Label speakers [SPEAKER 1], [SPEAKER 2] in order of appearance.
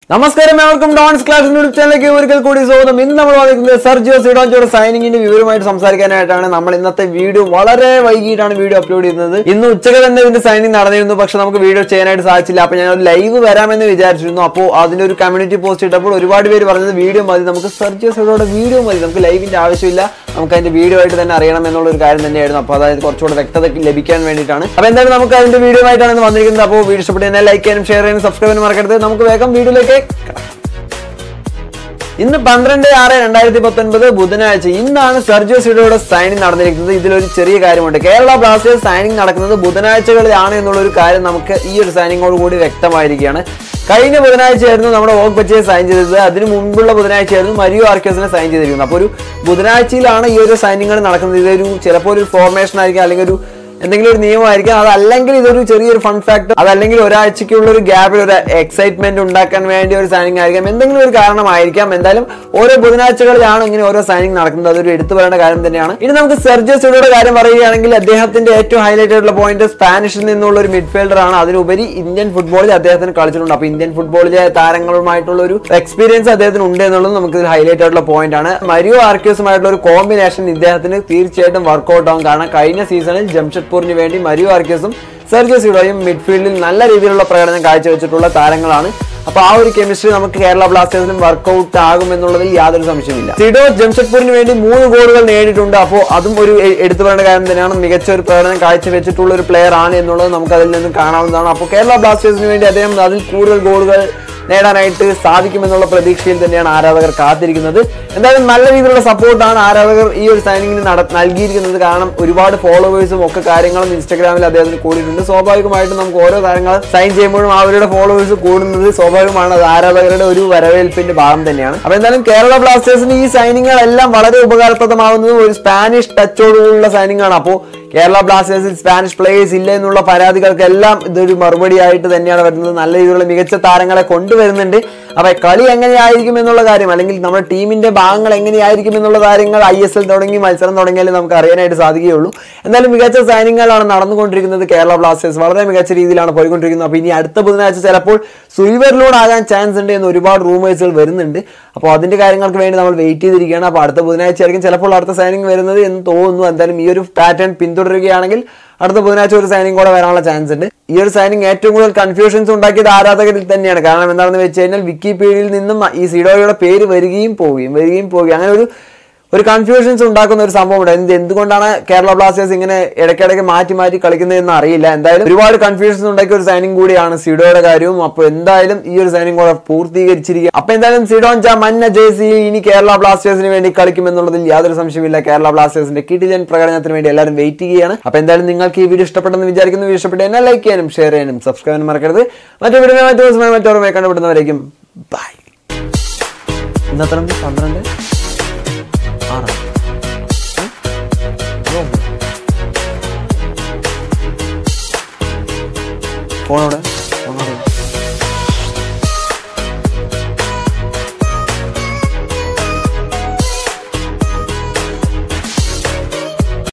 [SPEAKER 1] നമസ്കാരം ഏവർക്കും dawns class YouTube ചാനലിലേക്ക് ഒരിക്കൽ കൂടി സ്വാഗതം ഇന്ന് നമ്മൾ വന്നിരിക്കുന്നത് സെർജിയോ സിഡോഞ്ചോയുടെ സൈനിങ്ങിന്റെ വിവരമായിട്ട് സംസാരിക്കാനായിട്ടാണ് നമ്മൾ ഇന്നത്തെ വീഡിയോ വളരെ വൈകിട്ടാണ് വീഡിയോ അപ്ലോഡ് ചെയ്യുന്നത് ഇന്ന് ഉച്ചക്ക് തന്നെ ഇതിന്റെ സൈനിങ് നടന്നിരുന്നു പക്ഷെ നമുക്ക് വീഡിയോ ചെയ്യാനായിട്ട് സാധിച്ചില്ല അപ്പൊ ഞാൻ ഒരു ലൈവ് വരാമെന്ന് വിചാരിച്ചിരുന്നു അപ്പോൾ അതിന്റെ ഒരു കമ്മ്യൂണിറ്റി പോസ്റ്റ് ഇട്ടപ്പോൾ ഒരുപാട് പേര് പറഞ്ഞത് വീഡിയോ മതി നമുക്ക് സെർജിയോ സിഡോയുടെ വീഡിയോ മതി നമുക്ക് ലൈവിന്റെ ആവശ്യമില്ല നമുക്ക് അതിന്റെ വീഡിയോ ആയിട്ട് തന്നെ അറിയണം എന്നുള്ള ഒരു കാര്യം തന്നെയായിരുന്നു അപ്പോൾ അതായത് കുറച്ചുകൂടെ വ്യക്തത ലഭിക്കാൻ വേണ്ടിയിട്ടാണ് അപ്പോൾ എന്തായാലും നമുക്ക് അതിന്റെ വീഡിയോ ആയിട്ടാണ് ഇന്ന് വന്നിരിക്കുന്നത് അപ്പോൾ വീഡിയോ ഇഷ്ടപ്പെട്ട് തന്നെ ലൈക്ക് ചെയ്യാനും ഷെയർ ചെയ്യാനും സബ്സ്ക്രൈബ് ചെയ്യാനും മറക്കരുത് നമുക്ക് വേഗം വീഡിയോയിലേക്ക് കിടക്കാം. ഇന്ന് പന്ത്രണ്ട് ആറ് രണ്ടായിരത്തി പത്തൊൻപത് ബുധനാഴ്ച ഇന്നാണ് സെർജിയോ സിഡോയുടെ സൈനിങ് നടന്നിരിക്കുന്നത് ഇതിലൊരു ചെറിയ കാര്യമുണ്ട് കേരള ബ്ലാസ്റ്റേഴ്സ് സൈനിങ് നടക്കുന്നത് ബുധനാഴ്ചകളിലാണ് എന്നുള്ള ഒരു കാര്യം നമുക്ക് ഈ ഒരു സൈനിങ്ങോട് കൂടി വ്യക്തമായിരിക്കുകയാണ് കഴിഞ്ഞ ബുധനാഴ്ചയായിരുന്നു നമ്മുടെ വോക്ക് ബച്ചയെ സൈൻ ചെയ്തത് അതിന് മുൻപുള്ള ബുധനാഴ്ചയായിരുന്നു മരിയോ ആർക്കേസിനെ സൈൻ ചെയ്തിരിക്കുന്നത് അപ്പോൾ ഒരു ബുധനാഴ്ചയിലാണ് ഈ ഒരു സൈനിങ്ങൾ നടക്കുന്നത് ഇതൊരു ചിലപ്പോൾ ഒരു ഫോർമേഷൻ ആയിരിക്കും അല്ലെങ്കിൽ ഒരു എന്തെങ്കിലും ഒരു നിയമമായിരിക്കും അതല്ലെങ്കിൽ ഇതൊരു ചെറിയൊരു ഫൺ ഫാക്ടർ അതല്ലെങ്കിൽ ഒരാഴ്ചയ്ക്കുള്ള ഒരു ഗ്യാപ്പിൽ ഒരു എക്സൈറ്റ്മെന്റ് ഉണ്ടാക്കാൻ വേണ്ടി ഒരു സൈനിങ് ആയിരിക്കാം എന്തെങ്കിലും ഒരു കാരണമായിരിക്കാം എന്തായാലും ഓരോ ബുധനാഴ്ചകളിലാണ് ഇങ്ങനെ ഓരോ സൈനിങ് നടക്കുന്നത് അതൊരു എടുത്തു പറയേണ്ട കാര്യം തന്നെയാണ് ഇനി നമുക്ക് സെർജിയോ സിഡോയുടെ കാര്യം പറയുകയാണെങ്കിൽ അദ്ദേഹത്തിന്റെ ഏറ്റവും ഹൈലൈറ്റ് ആയിട്ടുള്ള പോയിന്റ് സ്പാനിഷിൽ നിന്നുള്ള ഒരു മിഡ്ഫീൽഡർ ആണ് അതിനുപരി ഇന്ത്യൻ ഫുട്ബോളിൽ അദ്ദേഹത്തിന് കളിച്ചിട്ടുണ്ട് അപ്പൊ ഇന്ത്യൻ ഫുട്ബോളിലെ താരങ്ങളുമായിട്ടുള്ള ഒരു എക്സ്പീരിയൻസ് അദ്ദേഹത്തിന് ഉണ്ട് എന്നുള്ളത് നമുക്ക് ഇതിൽ ഹൈലൈറ്റ് ആയിട്ടുള്ള പോയിന്റ് ആണ് മരിയോ ആർക്യൂസുമായിട്ടുള്ള ഒരു കോമ്പിനേഷൻ ഇദ്ദേഹത്തിന് തീർച്ചയായിട്ടും വർക്കൗട്ട് ആവും കാരണം കഴിഞ്ഞ സീസണിൽ ജംഷഡ്പൂരിന് വേണ്ടി മരിയോ ആർക്യൂസും സെർജിയോ സിഡോയും മിഡ്ഫീൽഡിൽ നല്ല രീതിയിലുള്ള പ്രകടനം കാഴ്ചവെച്ചിട്ടുള്ള താരങ്ങളാണ് അപ്പൊ ആ ഒരു കെമിസ്ട്രി നമുക്ക് കേരള ബ്ലാസ്റ്റേഴ്സിനും വർക്കൗട്ട് ആകും എന്നുള്ളതിൽ യാതൊരു സംശയമില്ല സിഡോ ജംഷഡ്പൂരിന് വേണ്ടി മൂന്ന് ഗോളുകൾ നേടിയിട്ടുണ്ട് അപ്പോൾ അതും ഒരു എ- എടുത്തു പറയേണ്ട കാര്യം തന്നെയാണ് മികച്ച ഒരു പ്രകടനം കാഴ്ചവെച്ചിട്ടുള്ള ഒരു പ്ലെയർ ആണ് എന്നുള്ളത് നമുക്ക് അതിൽ നിന്ന് കാണാവുന്നതാണ് അപ്പോൾ കേരള ബ്ലാസ്റ്റേഴ്സിന് വേണ്ടി അദ്ദേഹം അതിൽ കൂടുതൽ ഗോളുകൾ നേടാനായിട്ട് സാധിക്കുമെന്നുള്ള പ്രതീക്ഷയിൽ തന്നെയാണ് ആരാധകർ കാത്തിരിക്കുന്നത് എന്തായാലും നല്ല രീതിയിലുള്ള സപ്പോർട്ടാണ് ആരാധകർ ഈ ഒരു സൈനിങ്ങിന് നട നൽകിയിരിക്കുന്നത് കാരണം ഒരുപാട് ഫോളോവേഴ്സും ഒക്കെ കാര്യങ്ങളും ഇൻസ്റ്റാഗ്രാമിൽ അദ്ദേഹത്തിന് കൂടിയിട്ടുണ്ട് സ്വാഭാവികമായിട്ടും നമുക്ക് ഓരോ താരങ്ങൾ സൈൻ ചെയ്യുമ്പോഴും അവരുടെ ഫോളോവേഴ്സ് കൂടുന്നത് സ്വാഭാവികമാണ് അത് ആരാധകരുടെ ഒരു വരവേൽപ്പിന്റെ ഭാഗം തന്നെയാണ് അപ്പൊ എന്തായാലും കേരള ബ്ലാസ്റ്റേഴ്സിന് ഈ സൈനിങ്ങുകളെല്ലാം വളരെ ഉപകാരപ്രദമാവുന്നത് ഒരു സ്പാനിഷ് ടച്ചോടുകൂടിയുള്ള സൈനിങ് ആണ് അപ്പോൾ കേരള ബ്ലാസ്റ്റേഴ്സിൽ സ്പാനിഷ് പ്ലേയേഴ്സ് ഇല്ല എന്നുള്ള പരാതികൾക്കെല്ലാം ഇതൊരു മറുപടിയായിട്ട് തന്നെയാണ് വരുന്നത് നല്ല രീതിയിലുള്ള മികച്ച താരങ്ങളെ കൊണ്ടുവരുന്നുണ്ട് അപ്പൊ കളി എങ്ങനെയായിരിക്കും എന്നുള്ള കാര്യം അല്ലെങ്കിൽ നമ്മുടെ ടീമിന്റെ ഭാഗങ്ങൾ എങ്ങനെയായിരിക്കും എന്നുള്ള കാര്യങ്ങൾ ഐ എസ് എൽ തുടങ്ങി മത്സരം തുടങ്ങിയാലേ നമുക്ക് അറിയാനായിട്ട് സാധിക്കുകയുള്ളൂ എന്തായാലും മികച്ച സൈനിങ്ങുകളാണ് നടന്നുകൊണ്ടിരിക്കുന്നത് കേരള ബ്ലാസ്റ്റേഴ്സ് വളരെ മികച്ച രീതിയിലാണ് പോയിക്കൊണ്ടിരിക്കുന്നത് അപ്പൊ ഇനി അടുത്ത ബുധനാഴ്ച ചിലപ്പോൾ സുൽവറിലൂടെ ആകാൻ ചാൻസ് ഉണ്ട് എന്ന് ഒരുപാട് റൂമേഴ്സുകൾ വരുന്നുണ്ട് അപ്പോൾ അതിന്റെ കാര്യങ്ങൾക്ക് വേണ്ടി നമ്മൾ വെയിറ്റ് ചെയ്തിരിക്കുകയാണ് അപ്പോൾ അടുത്ത ബുധനാഴ്ച ആയിരിക്കും ചിലപ്പോൾ അടുത്ത സൈനിങ് വരുന്നത് എന്ന് തോന്നുന്നു എന്തായാലും ഈ ഒരു പാറ്റേൺ പിന്തുടരുകയാണെങ്കിൽ അടുത്ത ബുധനാഴ്ച ഒരു സൈനിങ് കൂടെ വരാനുള്ള ചാൻസ് ഉണ്ട് ഈ ഒരു സൈനിങ് ഏറ്റവും കൂടുതൽ കൺഫ്യൂഷൻസ് ഉണ്ടാക്കിയത് ആരാധകരിൽ തന്നെയാണ് കാരണം എന്താണെന്ന് വെച്ച് കഴിഞ്ഞാൽ വിക്കിപീഡിയയിൽ നിന്നും ഈ സിഡോയുടെ പേര് വരികയും പോവുകയും വരികയും പോവുകയും അങ്ങനെ ഒരു ഒരു കൺഫ്യൂഷൻസ് ഉണ്ടാക്കുന്ന ഒരു സംഭവം ഉണ്ട് ഇത് എന്തുകൊണ്ടാണ് കേരള ബ്ലാസ്റ്റേഴ്സ് ഇങ്ങനെ ഇടയ്ക്കിടയ്ക്ക് മാറ്റി മാറ്റി കളിക്കുന്നതെന്ന് അറിയില്ല എന്തായാലും ഒരുപാട് കൺഫ്യൂഷൻസ് ഉണ്ടാക്കിയ ഒരു സൈനിങ് കൂടിയാണ് സിഡോയുടെ കാര്യവും അപ്പോൾ എന്തായാലും ഈ ഒരു സൈനിങ് കൂടെ പൂർത്തീകരിച്ചിരിക്കുക അപ്പൊ എന്തായാലും സിഡോൻ ജാ മഞ്ഞ ജേഴ്സി ഇനി കേരള ബ്ലാസ്റ്റേഴ്സിന് വേണ്ടി കളിക്കുമെന്നുള്ളതിൽ യാതൊരു സംശയമില്ല കേരള ബ്ലാസ്റ്റേഴ്സിന്റെ കിടിലൻ പ്രകടനത്തിന് വേണ്ടി എല്ലാവരും വെയിറ്റ് ചെയ്യുകയാണ് അപ്പൊ എന്തായാലും നിങ്ങൾക്ക് ഈ വീഡിയോ ഇഷ്ടപ്പെട്ടെന്ന് വിചാരിക്കുന്നു വീഡിയോ ഇഷ്ടപ്പെട്ട് എന്നെ ലൈക്ക് ചെയ്യാനും ഷെയർ ചെയ്യാനും സബ്സ്ക്രൈബ് ചെയ്യാനും മറക്കരുത് മറ്റു വീഡിയോ മറ്റു ദിവസമായി മറ്റോറുമായി കണ്ടുപിടുന്നവരേക്കും ബൈ ഇന്നത്തെ നമുക്ക് പന്ത്രണ്ട് ആറ് ഫോണോടെ